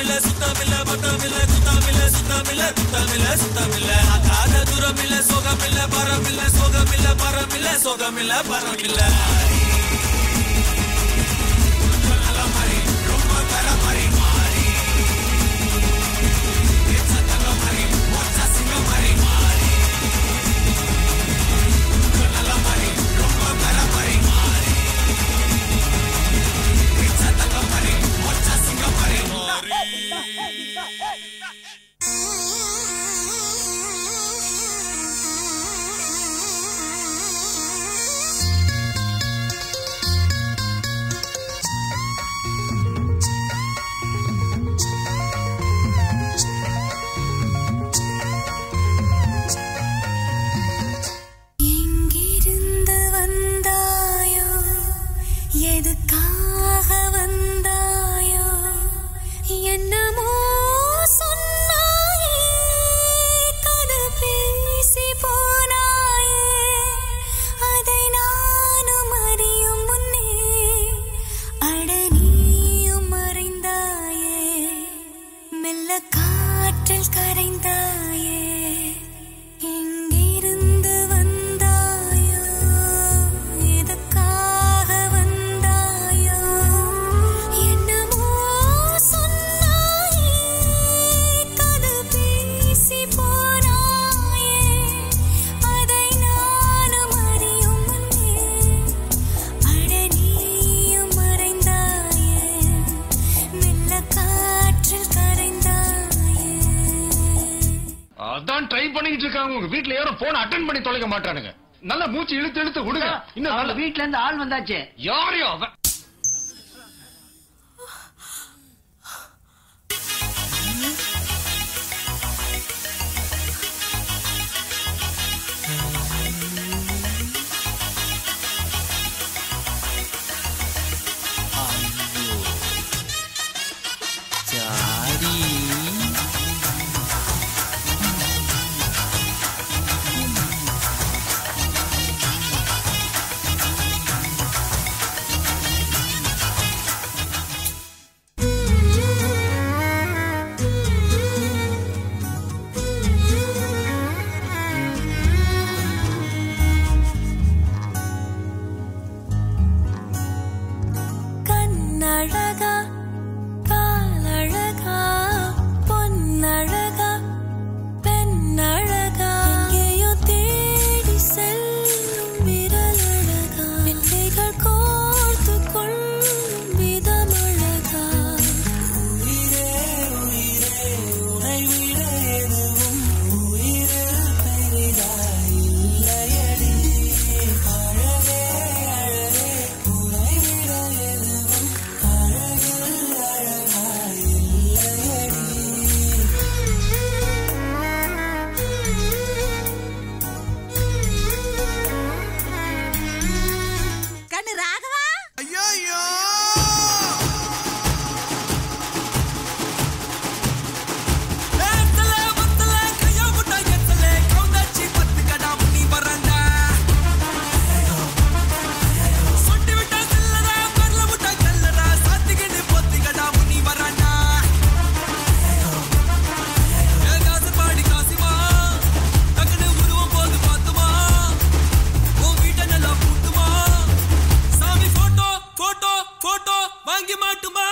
தூரமில்ல சுத்தமில்ல பத்தமில்ல குத்தமில்ல சுத்தமில்ல குத்தமில்ல சுத்தமில்ல அகாத தூரமில்ல சோகமில்ல பரமில்ல சோகமில்ல பரமில்ல சோகமில்ல பரமில்ல எங்கிருந்து வந்தாயோ எதுக்காக வந்தாயோ என்னமோ சொன்னாயே கதை பேசி போனாயே அதை நானும் அறியும் முன்னே அட நீயும் மறைந்தாயே மெல்ல காற்றில் கரைந்தாயே எங்கிருந்து வந்தாயோ எதுக்காக வந்தாயோ என்னமோ சொன்னாயே கதை பேசி போனாயே அதை நானும் அறியும் முன்னே அட நீயும் மறைந்தாயே மெல்ல காற்றில் கரைந்தாயே அதான் ட்ரை பண்ணிட்டு இருக்காங்க உங்க வீட்ல யாரும் போன் அட்டன் பண்ணி தொலைக்க மாட்டானுங்க நல்லா மூச்சு இழுத்து இழுத்து விடுங்க இன்னும் அவங்க நல்ல வீட்ல இருந்து ஆள் வந்தாச்சு யாரையோ அவன் கண்ணழகா காலழகா பொன்னழகா பெண்ணழகா எங்கேயோ தேடி செல்லும் விரலழகா பிள்ளைகள் கோர்த்து கொள்ளும் விதமழகா கண்ணு ராகவா வாங்கி மாட்டுமா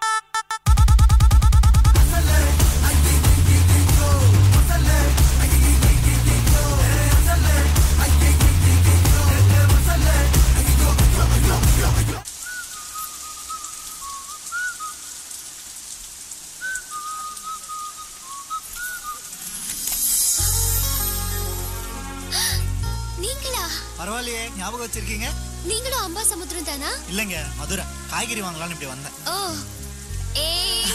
நீங்களா பரவாயில்லையே ஞாபகம் வச்சிருக்கீங்க நீங்களும் அம்பா சமுத்திரம் தானா இல்லைங்க மதுரை காய்கறி வாங்கலாம்னு இப்படி வந்தேன் ஓ ஏய்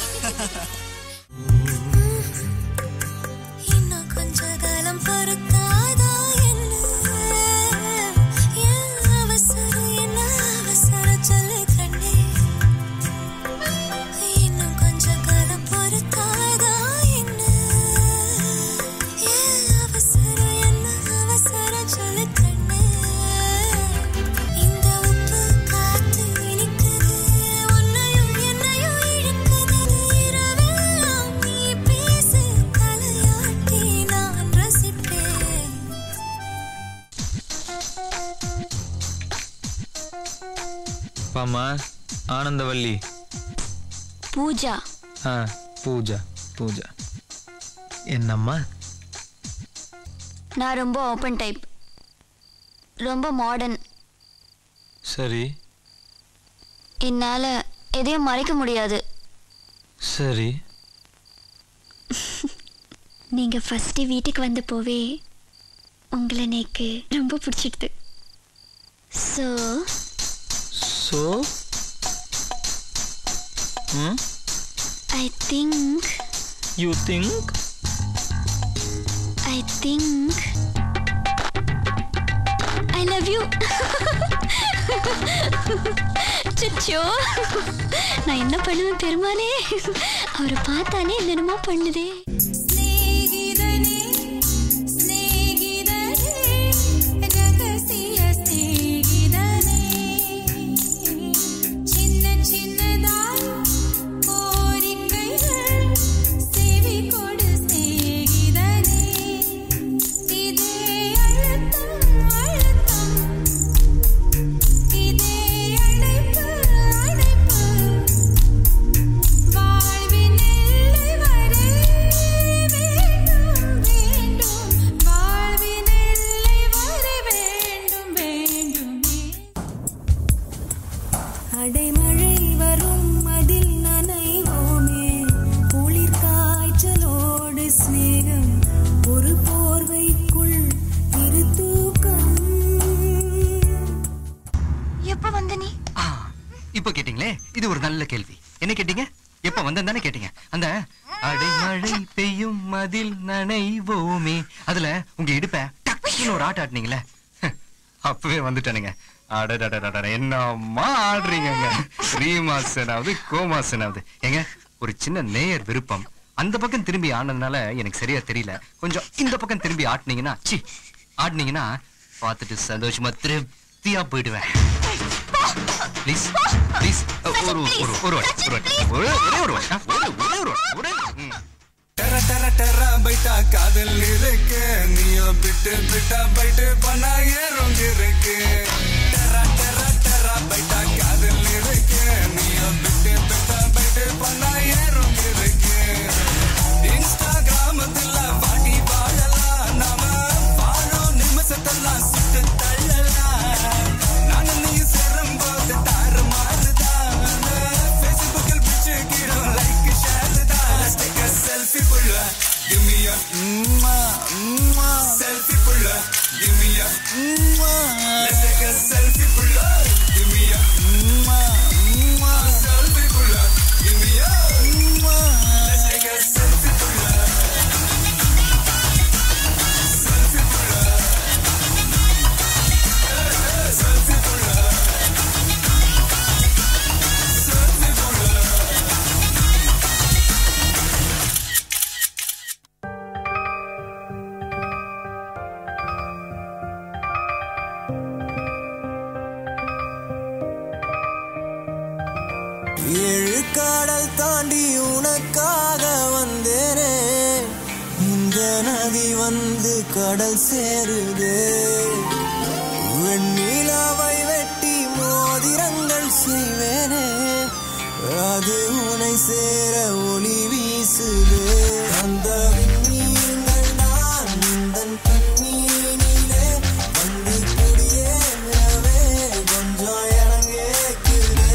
இன்னும் கொஞ்ச காலம் பொறுக்காதா என்ன ஏன் அவசரம் என்ன அவசரம் சொல்லு கண்ணே இன்னும் கொஞ்ச காலம் பொறுக்காதா என்ன ஏன் அவசரம் என்ன அவசரம் சொல்லு கண்ணே இந்த உப்பு காத்து இனிக்குது உன்னையும் என்னையும் இழுக்குது இரவே ஆனந்தவல்லி பூஜா ஆ பூஜா பூஜா என்னம்மா நான் ரொம்ப ஓப்பன் டைப் ரொம்ப மாடர்ன் சரி என்னால் எதையும் மறைக்க முடியாது சரி நீங்கள் ஃபஸ்ட்டு வீட்டுக்கு வந்த போவே உங்களை எனக்கு ரொம்ப பிடிச்சிடுது so so hmm I think you think I think I love you சுச்சோ நான் என்ன பண்ணுவேன் பெருமானே அவரை பார்த்தானே என்னென்னமோ பண்ணுதே സ്നേഹിതനേ സ്നേഹിതനേ രഹസ്യ സ്നേഹിതനേ ചിന്ന ചിന്നതായി കോരിക്കൈകൾ ചെവി കൊട് സ്നേഹിതനേ ഇതേ അഴുത്തം അഴുത്തം ഇതേ അழைപ്പ് അழைപ്പ് வாழ்வின் எல்லை வரை வேண்டும் வேண்டும் வாழ்வின் எல்லை வரை வேண்டும் வேண்டுமே அடைமழை வரும் அதில் நனைவோமே குளிர் காய்ச்சலோடு சிநேகம் ஒரு போர்வைக்குள் இரு தூக்கம் எப்போ வந்த நீ ஆ, இப்ப கேட்டீங்களே இது ஒரு நல்ல கேள்வி என்ன கேட்டீங்க எப்ப வந்தேன் தானே கேட்டீங்க அந்த அடைமழை பெய்யும் மதில் நனைவோமே அதுல உங்க இடுப்ப டக்குன்னு ஒரு ஆட்ட ஆட்டினீங்களே அப்பவே வந்துட்டானுங்க அடடடடட என்னம்மா ஆடுறீங்கங்க ரீமாசனாவது கோமாசனாவது ஏங்க ஒரு சின்ன நேயர் விருப்பம் அந்த பக்கம் திரும்பி ஆனதுனால எனக்கு சரியா தெரியல கொஞ்சம் இந்த பக்கம் திரும்பி ஆட்டினீங்கன்னா சி ஆடினீங்கன்னா பார்த்துட்டு சந்தோஷமா திருப்தியா போயிடுவேன் ப்ளீஸ் ப்ளீஸ் ஒரு ஒரு ஒரு வாட்டி ஒரு வாட்டி ஒரே ஒரே ஒரு வாட்டி ஆ, ஒரே ஒரே ஒரு வாட்டி ஒரே ம். டெர டெர டெர பைட்டா காதல் இருக்கு நீயும் பிட்டு பிட்டா பைட்டு பண்ணா ஏறும் இருக்கு டெர டெர டெர பைட்டா காதல் இருக்கு நீயும் பிட்டு பிட்டா பைட்டு பண்ணா ஏறும் இருக்கு இன்ஸ்டாகிராமத்துல வாடி வாழலாம் நாம வாழும் நிமிஷத்தெல்லாம் சுட்டு தள்ளலாம் நானும் நீ சேரும் போது தாறு மாறுதான் ஃபேஸ்புக்கில் பிடிச்சு கீழே லைக் ஷேர் தான் Let's take a selfie புள்ள Give me a selfie புள்ள Give me a Let's take a selfie புள்ள Give me a selfie புள்ள Give me a Let's take a selfie புள்ள Selfie புள்ள Selfie புள்ள Selfie புள்ள ஏழு கடல் தாண்டி உனக்காக வந்தேனே இந்த நதி வந்து கடல் சேருதே வெண்ணிலாவை வெட்டி மோதிரங்கள் செய்வேனே அது உனை சேர ஒளி வீசுதே அந்த விண்மீன்கள் நான் உந்தன் கண்ணீரிலே வந்து குடியேறவே கொஞ்சம் இறங்கேக்குதே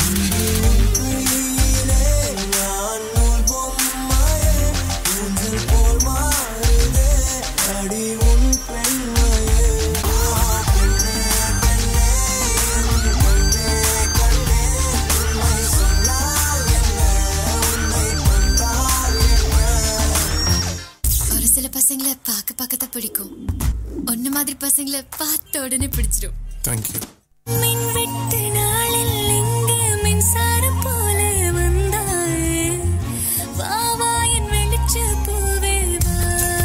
கையிலே நான் நூல் பொம்மையே ஊஞ்சல் போல் மாறுதே அடி உன் பெண்மையே பெண்ணே பெண்ணே என் கண்ணே கண்ணே உண்மை சொன்னால் என்ன உன்னை கொண்டால் என்ன ஒரு சில பசங்களை பார்க்க பார்க்க தான் பிடிக்கும் ஒன்னு மாதிரி பசங்களை பார்த்த உடனே பிடிச்சிடும் மின் வெட்டு நாளில் இங்கு மின்சாரம் போல வந்தாயே வா வா என் வெளிச்ச பூவே வா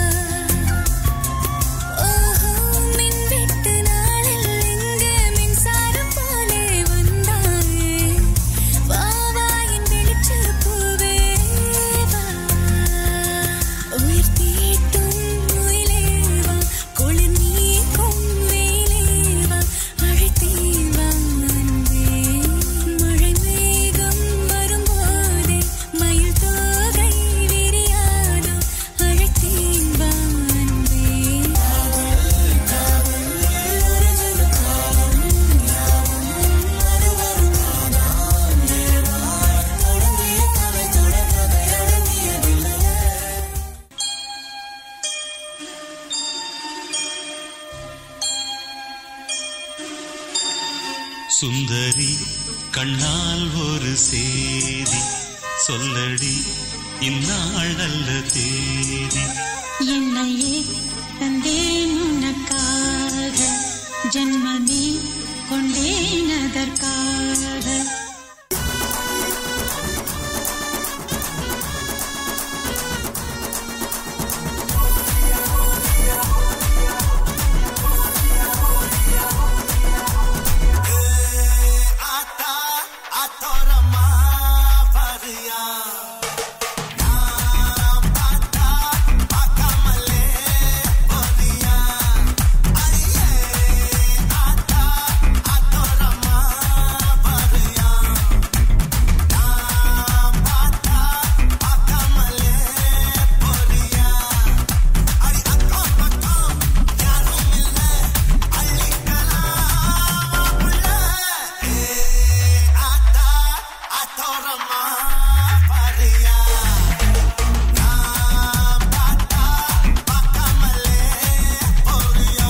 ஓஹோ மின் வெட்டு நாளில் இங்கு மின்சாரம் போல வந்தாயே வா வா என் வெளிச்ச பூவே வா உயிர் தீட்டும் உயிலே வா குளிர் நீக்கும் வெயிலே வா அழைத்தே வா சுந்தரி கண்ணால் ஒரு சேதி சொல்லடி இந்நாள் நல்ல தேதி என்னையே தந்தேன் உனக்காக ஜன்மமே கொண்டேன் அதற்காக आता आतोरमा भरिया नाम आता पाकमले भरिया आइए आता आतोरमा भरिया नाम आता पाकमले भरिया अरे अक्का पक्का यारों मिलने अल्ली कलामा बुला आता आतोरमा भरिया नाम आता पाकमले भरिया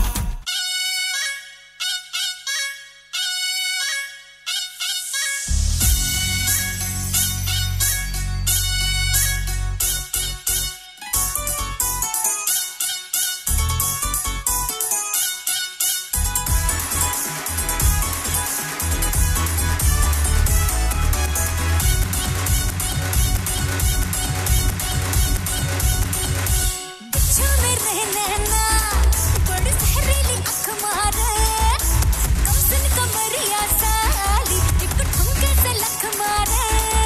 बिच्छू में रहना बड़ी जहरीली आँख मारे कमसन कमरिया साली एक ठुमके से लख मारे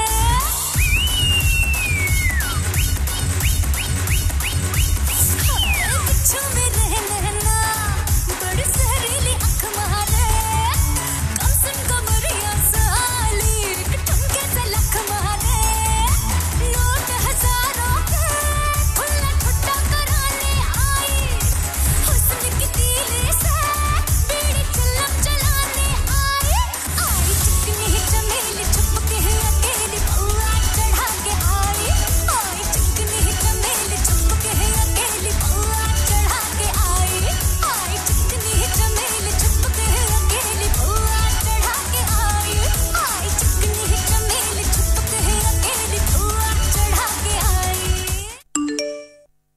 बिच्छू में रहना बड़ी जहरीली आँख मारे कमसन कमरिया साली एक ठुमके से लख मारे नोट हजारों के खुला ठुट्टा कराने आई हुस्न की तीली से बीड़ी चिल्लम चलाने आई आई चिकनी चमेली छुप के अकेली बउआ चढ़ा के आई आई चिकनी चमेली छुप के अकेली बउआ चढ़ा के आई आई चिकनी चमेली छुप के अकेली बउआ चढ़ा के आई आई चिकनी चमेली छुप के अकेली बउआ चढ़ा के आई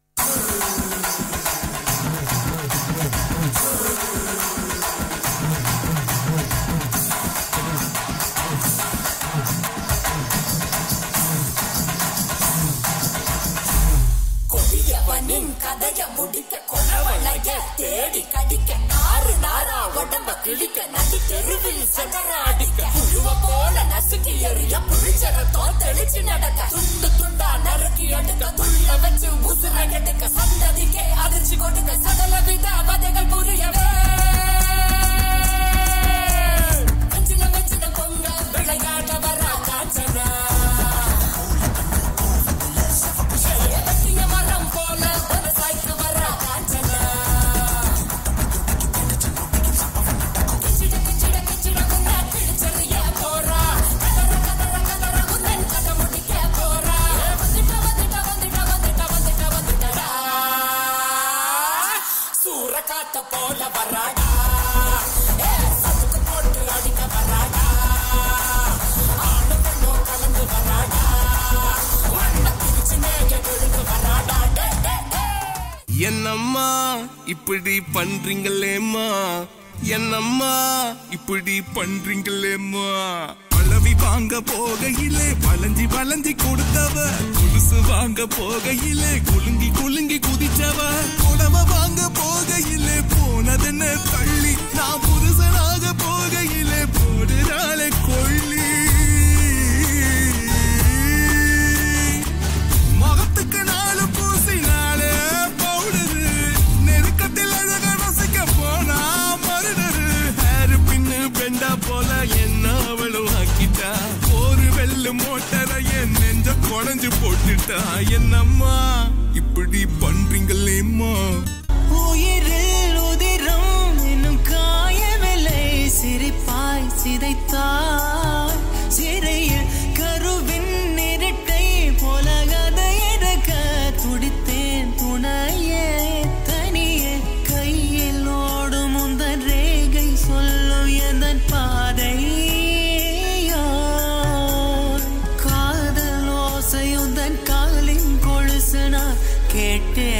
கொடியவனின் கதைய முடிக்க கொலவளைய தேடி கடிக்க நாறு நாரா உடம்ப கிழிக்க நடி தெருவில் செதற அடிக்க புழுவ போல நசுக்கி எறிய புளிச்சரத்தோ தெளிச்சு நடக்க துண்டு துண்டா நறுக்கி எடுக்க துள்ள வச்சு உசுர எடுக்க சந்ததிக்கே அதிர்ச்சி கொடுக்க சகல வித வதைகள் புரியவே வஞ்சின வஞ்சின பொங்க விளையாட வரா காஞ்சனா வெட்டிய மரம் போல ஒரு சாய்க்கு வரா காஞ்சனா கிச்சிட கிச்சிட கிச்சிட குண்டா கிழிச்செறிய போறா கதற கதற கதற குந்தன் கதை முடிக்க போறா வந்துட்ட வந்துட்ட வந்துட்ட வந்துட்ட வந்துட்ட வந்துட்டடா சூற காத்த போல வராடா ஏ, சதுக்கு போட்டு அடிக்க வராடா ஆணு பெண்ணும் கலந்து வராடா மண்ண பிரிச்சு மேய விழுந்து வராடா டே, டே, டே. என்னம்மா இப்படி பண்றீங்களேம்மா என்னம்மா இப்படி பண்றீங்களேம்மா பழவி வாங்க போகையிலே வளைஞ்சி வளைஞ்சி கொடுத்தவ கொலுசு வாங்க போகையிலே குலுங்கி குலுங்கி குதிச்சவ புடவ வாங்க போகையிலே போனதென்ன தள்ளி நான் புருஷனாக போகையிலே போடுறாளே கொள்ளி முகத்துக்கு நாலு பூசினாலே பவுடரு நெருக்கத்தில் அழக ரசிக்க போனா மருடரு ஹேர் பின்னு பெண்டா போல என்ன அவளும் ஆக்கிட்டா ஒரு வெள்ளு மோட்டரை என் நெஞ்ச குடஞ்சு போட்டுட்டா என்னம்மா இப்படி பண்றீங்களேம்மா உயிரில் உதிரம் இன்னும் காயவில்லை சிரிப்பாய் சிதைத்தாய் சிறையில் கருவின் நிரட்டை போல கதை எடுக்க துடித்தேன் துணையே தனியே கையில் ஓடும் உந்தன் ரேகை சொல்லும் எந்தன் பா கேட்டே